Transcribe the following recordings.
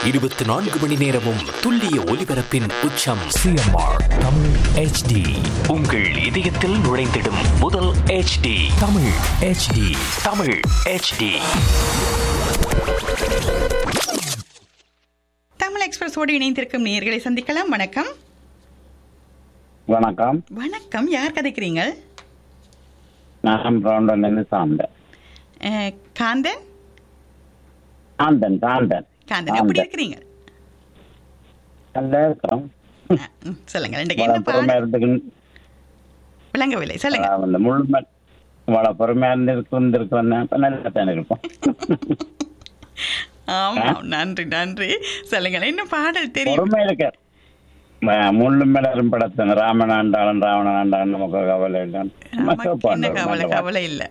இருபத்தி நான்கு மணி நேரமும் துல்லிய ஒலிபரப்பின் உச்சம் சிஎம்ஆர் தமிழ் ஹெச்டி உங்கள் இதயத்தில் நுழைந்திடும் முதல் HD Tamil HD Tamil HD Tamil எக்ஸ்பிரஸோடு இணைந்திருக்கும் நேர்களை சந்திக்கலாம் வணக்கம் வணக்கம் வணக்கம் யார் கதைக்கிறீங்க நான் ரவுண்டன்லேருந்து சாந்தன் அஹ், காந்தன் சாந்தன் சாந்தன் காந்தன் எப்படி இருக்கிறீங்க நல்லா இருக்கிறோம் அஹ், ம், சொல்லுங்க ரெண்டு என்ன பொறுமையா பாடு இருந்துக்கு விளங்கவில்லை சொல்லுங்க அந்த முழுமை இவ்வளோ பொறுமையா இருந்து இருந்திருக்கிறேன் இப்போ நல்லா தானே இருப்போம் ஆமாம் நன்றி நன்றி சொல்லுங்க என்ன பாடல் தெரியும் பொறுமை இருக்க முள்ளுமலரும் படத்தின் ராமன் ஆண்டாளன் ராவணன் ஆண்டாளன் நமக்கு கவலை இல்லை நமக்கு என்ன கவலை கவலை இல்லை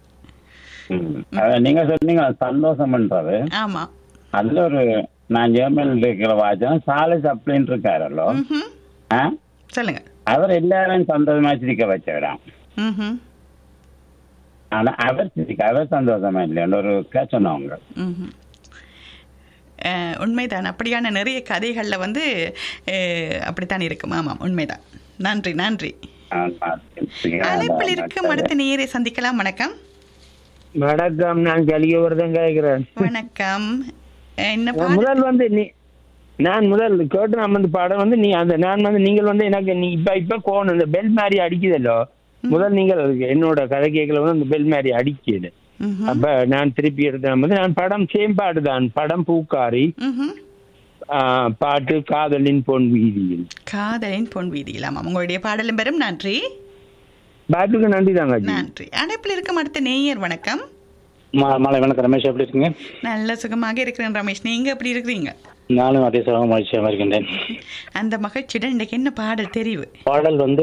நீங்க சொன்னீங்க சந்தோஷம்ன்றது ஆமா அதுல ஒரு நான் ஜெர்மனில் இருக்கிற வாச்சம் சாலிஸ் அப்படின்னு இருக்காரല്ലോ ம்ஹும். ஆ? சொல்லுங்க அவர் எல்லாரும் சந்தோஷமா சிரிக்க வச்சிடான் ம்ஹும். ஆனா அவர் சிரிக்க அவர் சந்தோஷமா இல்லைன்னு ஒரு சொன்னவங்க ம்ஹும். அஹ், உண்மைதான் அப்படியான நிறைய கதைகள்ல வந்து அஹ், அப்படித்தான் இருக்கும் ஆமாம் உண்மைதான் நன்றி நன்றி அழைப்பில் இருக்கும் அடுத்த நேரை சந்திக்கலாம் வணக்கம் வணக்கம் நான் கலியவர்தான் கேட்கிறேன் வணக்கம் என்ன பாடல் முதல் வந்து நீ நான் முதல் கேட்டு நான் வந்து பாடம் வந்து நீ அந்த நான் வந்து நீங்கள் வந்து எனக்கு நீ இப்ப இப்ப கோன் இந்த பெல் மாதிரி அடிக்குதல்லோ முதல் நீங்கள் என்னோட கதை கேட்கல வந்து அந்த பெல் மாதிரி அடிக்குது ம்ஹும். அப்ப நான் திருப்பி எடுத்தேன் வந்து நான் படம் சேம் பாட்டு தான் படம் பூக்காரி ம்ஹும். ஆ, பாட்டு காதலின் பொன் வீதியில் காதலின் பொன் வீதியில் ஆமாம் உங்களுடைய பாடலும் பெறும் நன்றி பாட்டுக்கு நன்றி தாங்க நன்றி அழைப்பில் இருக்கும் அடுத்த நேயர் வணக்கம் மாலை வணக்கம் ரமேஷ் எப்படி இருக்கீங்க நல்ல சுகமாக இருக்கிறேன் ரமேஷ் நீங்க எப்படி இருக்கிறீங்க நானும் அதே சுகம் மகிழ்ச்சியாக இருக்கின்றேன் அந்த மகிழ்ச்சியுடன் இன்றைக்கு என்ன பாடல் தெரிவு பாடல் வந்து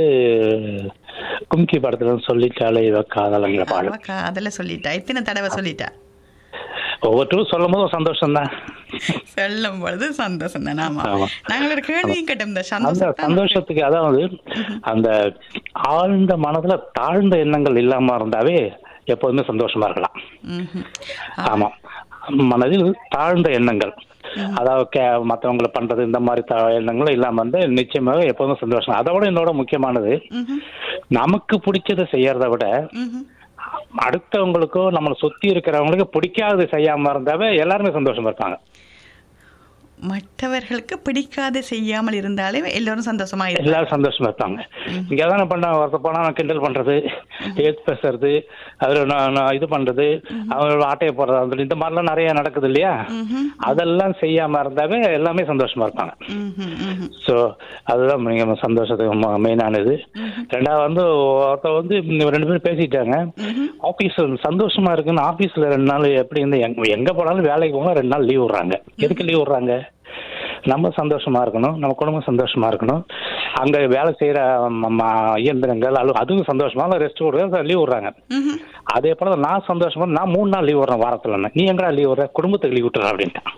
கும்கி படத்துல சொல்லிட்டாலே இவ காதலங்கிற அவ பாடல் காதல சொல்லிட்டா எத்தனை தடவை சொல்லிட்டா ஒவ்வொருத்தரும் சொல்லும் போது சந்தோஷம் தான் சொல்லும் பொழுது சந்தோஷம் தான் ஆமா ஆமா. நாங்கள் ஒரு கேள்வியும் கேட்டோம் இந்த அந்த சந்தோஷம் தான் சந்தோஷத்துக்கு அதாவது அந்த ஆழ்ந்த மனதுல தாழ்ந்த எண்ணங்கள் இல்லாம இருந்தாவே எப்போதுமே சந்தோஷமா இருக்கலாம் ம்ஹும். ஆமா மனதில் தாழ்ந்த எண்ணங்கள் அதாவது கே- மத்தவங்களை பண்றது இந்த மாதிரி தா- எண்ணங்களும் இல்லாம வந்து நிச்சயமாக எப்போதும் சந்தோஷம் அதை விட என்னோட முக்கியமானது ம்ஹும். நமக்கு பிடிச்சதை செய்யறதை விட ம்ஹும். அடுத்தவங்களுக்கோ நம்மளை சுத்தி இருக்கிறவங்களுக்கு பிடிக்காதது செய்யாம இருந்தாவே எல்லாருமே சந்தோஷமா இருப்பாங்க மற்றவர்களுக்கு பிடிக்காத செய்யாமல் இருந்தாலே எல்லோரும் சந்தோஷமா இருப்பாங்க எல்லாரும் சந்தோஷமா இருப்பாங்க இங்க தானே பண்ண ஒருத்த போனா நான் கிண்டல் பண்றது ஏத்து பேசுறது அதுல நான் நான் இது பண்றது அவங்க ஆட்டைய போடுறது அந்த இந்த மாதிரிலாம் நிறைய நடக்குது இல்லையா அதெல்லாம் செய்யாம இருந்தாவே எல்லாமே சந்தோஷமா இருப்பாங்க ம்ஹும். ம்ஹும். ஸோ அதுதான் மிக சந்தோஷத்துக்கு மெயினானது ரெண்டாவது வந்து ஒருத்தர் வந்து இந்த ரெண்டு பேரும் பேசிட்டாங்க ஆபீஸ் சந்தோஷமா இருக்குன்னு ஆபீஸ்ல ரெண்டு நாள் எப்படி இருந்து எங்க எங்க போனாலும் வேலைக்கு போனா ரெண்டு நாள் லீவ் விடுறாங்க எதுக்கு லீவ் விடுறாங்க நம்ம சந்தோஷமா இருக்கணும் நம்ம குடும்பம் சந்தோஷமா இருக்கணும் அங்க வேலை செய்யற ம- ம- இயந்திரங்கள் அலு அதுவும் சந்தோஷமா ரெஸ்ட் விடுறது லீவ் விடுறாங்க ம்ஹும். அதே போல நான் சந்தோஷமா நான் மூணு நாள் லீவ் விடுறேன் வாரத்துல நீ எங்கடா லீவ் விடுற குடும்பத்துக்கு லீவ் விட்டுற அப்படின்ட்டான்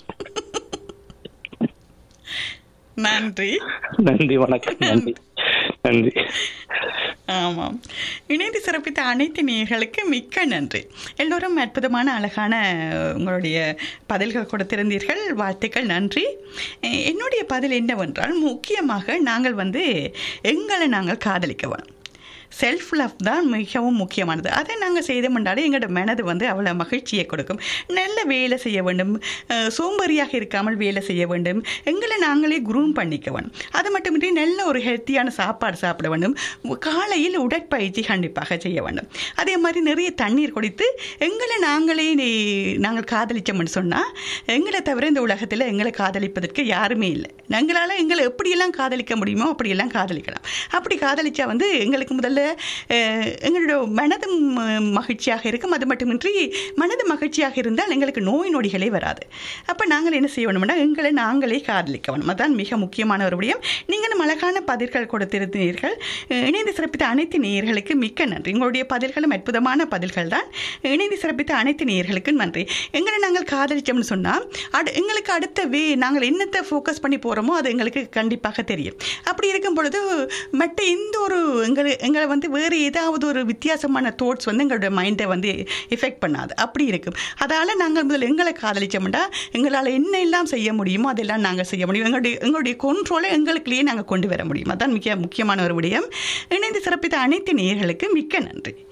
நன்றி நன்றி வணக்கம் நன்றி நன்றி ஆமாம் இணைந்து சிறப்பித்த அனைத்து நேயர்களுக்கு மிக்க நன்றி எல்லோரும் அற்புதமான அழகான அஹ், உங்களுடைய பதில்கள் கொடுத்திருந்தீர்கள் வாழ்த்துக்கள் நன்றி அஹ், என்னுடைய பதில் என்னவென்றால் முக்கியமாக நாங்கள் வந்து எங்களை நாங்கள் காதலிக்க வேணும் செல்ஃப் லவ் தான் மிகவும் முக்கியமானது அதை நாங்கள் செய்தோம்னாலே எங்களோட மனது வந்து அவ்வளோ மகிழ்ச்சியை கொடுக்கும் நல்ல வேலை செய்ய வேண்டும் அஹ், சோம்பேறியாக இருக்காமல் வேலை செய்ய வேண்டும் எங்களை நாங்களே குரூம் பண்ணிக்க வேணும் அது மட்டுமின்றி நல்ல ஒரு ஹெல்த்தியான சாப்பாடு சாப்பிட வேண்டும் காலையில் உடற்பயிற்சி கண்டிப்பாக செய்ய வேண்டும் அதே மாதிரி நிறைய தண்ணீர் குடித்து எங்களை நாங்களே நே- நாங்கள் காதலிச்சோம்னு சொன்னால் எங்களை தவிர இந்த உலகத்தில் எங்களை காதலிப்பதற்கு யாருமே இல்லை எங்களால் எங்களை எப்படியெல்லாம் காதலிக்க முடியுமோ அப்படியெல்லாம் காதலிக்கலாம் அப்படி காதலிச்சா வந்து எங்களுக்கு முதல்ல அஹ், எங்களோட மனதும் அஹ், மகிழ்ச்சியாக இருக்கும் அது மட்டுமின்றி மனது மகிழ்ச்சியாக இருந்தால் எங்களுக்கு நோய் நொடிகளே வராது அப்போ நாங்கள் என்ன செய்யணும்னா எங்களை நாங்களே காதலிக்க வேணும் அதான் மிக முக்கியமான ஒரு விடயம் நீங்களும் அழகான பதில்கள் கொடுத்திருந்தீர்கள் அஹ், இணைந்து சிறப்பித்த அனைத்து நேயர்களுக்கு மிக்க நன்றி உங்களுடைய பதில்களும் அற்புதமான பதில்கள் தான் இணைந்து சிறப்பித்த அனைத்து நேயர்களுக்கும் நன்றி எங்களை நாங்கள் காதலிச்சோம்னு சொன்னால் அடு எங்களுக்கு அடுத்த வே நாங்கள் என்னத்தை ஃபோக்கஸ் பண்ணி போகிறோமோ அது எங்களுக்கு கண்டிப்பாக தெரியும் அப்படி இருக்கும் பொழுது மற்ற எந்த ஒரு எங்களை எங்களை வந்து வேறு ஏதாவது ஒரு வித்தியாசமான தாட்ஸ் வந்து எங்களுடைய மைண்டை வந்து எஃபெக்ட் பண்ணாது அப்படி இருக்கும் அதால் நாங்கள் முதல்ல எங்களை காதலிச்சோம்னா எங்களால் என்ன எல்லாம் செய்ய முடியுமோ அதெல்லாம் நாங்கள் செய்ய முடியும் எங்களுடைய எங்களுடைய கொண்ட்ரோலை எங்களுக்குள்ளேயே நாங்கள் கொண்டு வர முடியும் அதான் மிக முக்கியமான ஒரு விடயம் இணைந்து சிறப்பித்த அனைத்து நேயர்களுக்கு மிக்க நன்றி